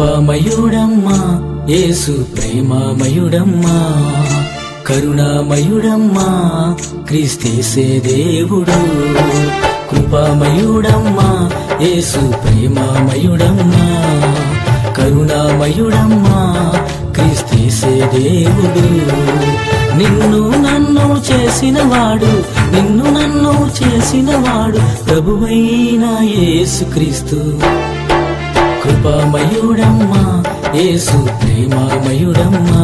కృపామయుడమ్మా యేసు ప్రేమామయుడమ్మా కరుణామయుడమ్మా క్రీస్తేసే దేవుడు కృపామయుడమ్మా యేసు ప్రేమామయుడమ్మా కరుణామయుడమ్మా క్రీస్తేసే దేవుడు నిన్ను నన్ను చేసినవాడు నిన్ను నన్ను చేసినవాడు ప్రభువైన యేసుక్రీస్తు కృపామయుడమ్మా యేసు ప్రేమామయుడమ్మా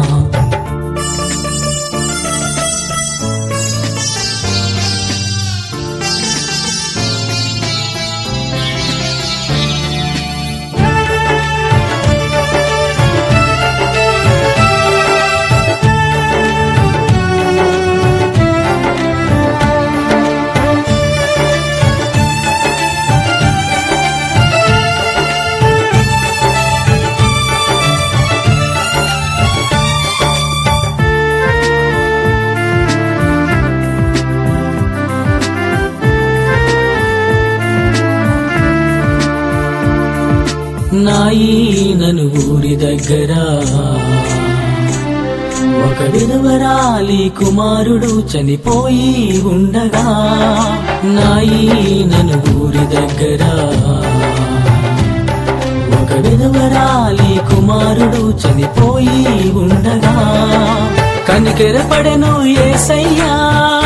నాయనను ఊరి దగ్గర ఒక విధవరాలి కుమారుడు చనిపోయి ఉండగా నాయనను ఊరి దగ్గర ఒక విధవరాలి కుమారుడు చనిపోయి ఉండగా కనికెరపడెను ఏసయ్యా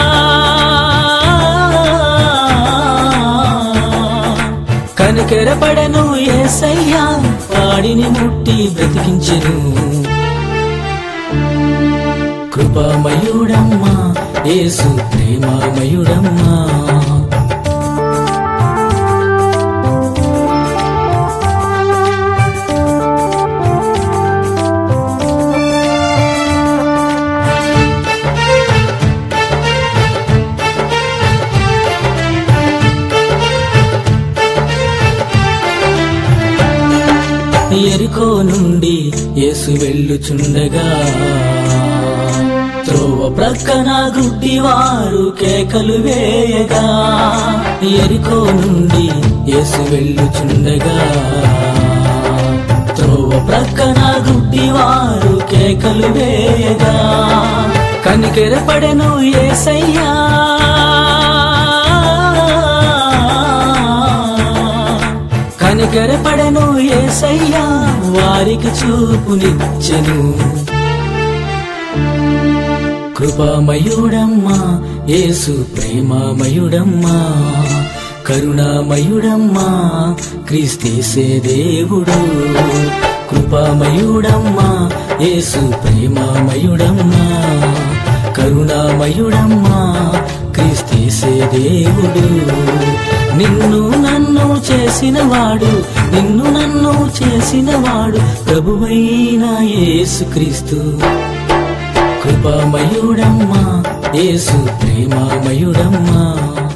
కనికెరపడెను ఏసయ్యా వాడిని ముట్టి బ్రతికించెను కృపామయుడమ్మా యేసు ప్రేమామయుడమ్మా ఎరుకో నుండి యేసు వెళ్ళుచుండగా త్రోవ ప్రక్కన గుడ్డివారు కేకలు వేయగా ఎరుకో నుండి యేసు వెళ్ళుచుండగా త్రోవ ప్రక్కన గుడ్డివారు కేకలు వేయగా కనికెరపడెను ఏసయ్యా కనికరపడను ఏసయ్యా వారికి చూపునిచ్చెను కృపామయుడమ్మా యేసు ప్రేమామయుడమ్మా కరుణామయుడమ్మా క్రీస్తేసే దేవుడు కృపామయుడమ్మా యేసు ప్రేమామయుడమ్మా కరుణామయుడమ్మా క్రీస్తేసే దేవుడు నిన్ను నన్ను చేసినవాడు నిన్ను నన్ను చేసినవాడు ప్రభువైన యేసుక్రీస్తు కృపామయుడమ్మా యేసు ప్రేమామయుడమ్మా